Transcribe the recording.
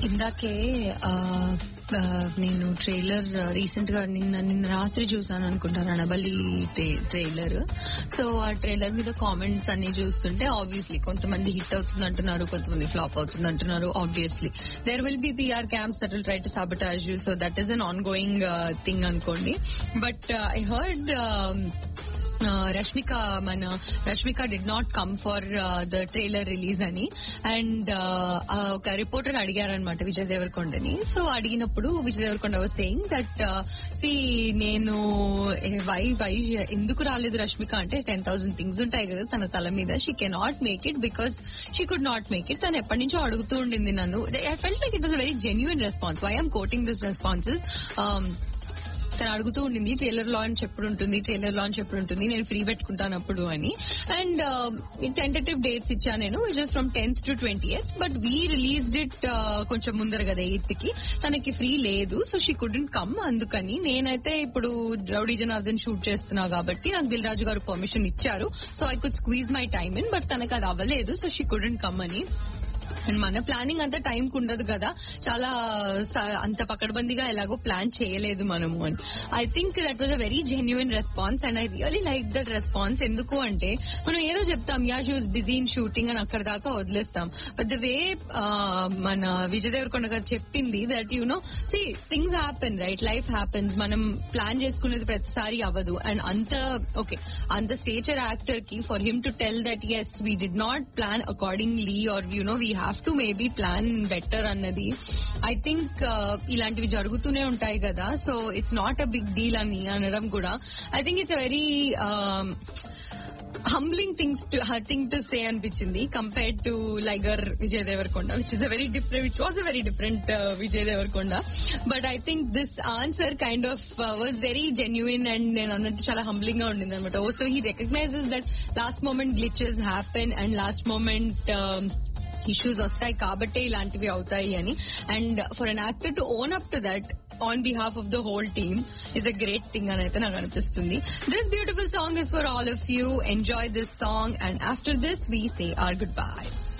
ఇందాకే ఆ, ఆ, నేను ట్రైలర్ రీసెంట్ గా నిన్న నిన్న రాత్రి చూసాను అనుకుంటా రణబలి ట్రైలర్ సో ఆ ట్రైలర్ మీద కామెంట్స్ అన్ని చూస్తుంటే ఆబ్వియస్లీ కొంతమంది హిట్ అవుతుంది అంటున్నారు కొంతమంది ఫ్లాప్ అవుతుంది అంటున్నారు obviously there will be PR camps that will try to sabotage you so that is an ongoing thing అనుకోండి బట్ ఐ హర్డ్ రష్మిక మన Rashmika did not come for the trailer release అని and ఒక reporter అడిగారనమాట విజయ్ దేవరకొండని సో అడిగినప్పుడు Vijay Deverakonda was saying that see నేను why why ఎందుకు రాలేదు రష్మిక అంటే టెన్ థౌసండ్ థింగ్స్ ఉంటాయి కదా తన తల మీద she cannot make it because she could not make it తను ఎప్పటి నుంచో అడుగుతూ ఉండింది నన్ను I felt like it was very genuine response why am quoting this responses తను అడుగుతూ ఉండింది ట్రైలర్ లాంచ్ ఎప్పుడు ఉంటుంది ట్రైలర్ లాంచ్ ఎప్పుడు ఉంటుంది నేను ఫ్రీ పెట్టుకుంటాను అప్పుడు అని అండ్ టెంటేటివ్ డేట్స్ ఇచ్చాను నేను which is from tenth to twenty but we released it కొంచెం ముందర కదా ఎయిత్ కి తనకి ఫ్రీ లేదు సో షీ కుడెంట్ కమ్ అందుకని నేనైతే ఇప్పుడు రౌడీ జనార్దన్ షూట్ చేస్తున్నా కాబట్టి నాకు దిల్ రాజు గారు పర్మిషన్ ఇచ్చారు so I could squeeze my time in but తనకు అది అవ్వలేదు సో షీ కుడెంట్ కమ్ అని అండ్ మన ప్లానింగ్ అంతా టైం ఉండదు కదా చాలా స- అంత పకడ్బందీగా ఎలాగో ప్లాన్ చేయలేదు మనము అని I think that was a very genuine response and I really like that response ఎందుకు అంటే మనం ఏదో చెప్తాం yeah she was busy in shooting అని అక్కడ దాకా వదిలేస్తాం బట్ ద వే మన విజయ్ దేవరకొండ గారు చెప్పింది that you know see things happen right life happens మనం ప్లాన్ చేసుకునేది ప్రతిసారి అవ్వదు అండ్ అంత ఓకే అంత స్టేచర్ యాక్టర్ కి for him to tell that yes we did not plan accordingly or you know we have to maybe plan better అన్నది I think ఇలాంటివి జరుగుతూనే ఉంటాయి కదా so it's not a big deal అని అనడం కూడా I think it's a very humbling things to thing to say అనిపించింది compared to Liger Vijay Deverakonda which is a very different which was a very different Vijay Deverakonda but I think this answer kind of was very genuine and నేను అన్నట్టు చాలా humbling గా ఉండింది అనమాట oh so he recognises that last moment glitches happen and last moment issues వస్తాయి కాబట్టే ఇలాంటివి అవుతాయి అని and for an actor to own up to that on behalf of the whole team is a great thing అని అయితే నాకు అనిపిస్తుంది this beautiful song is for all of you enjoy this song and after this we say are good buys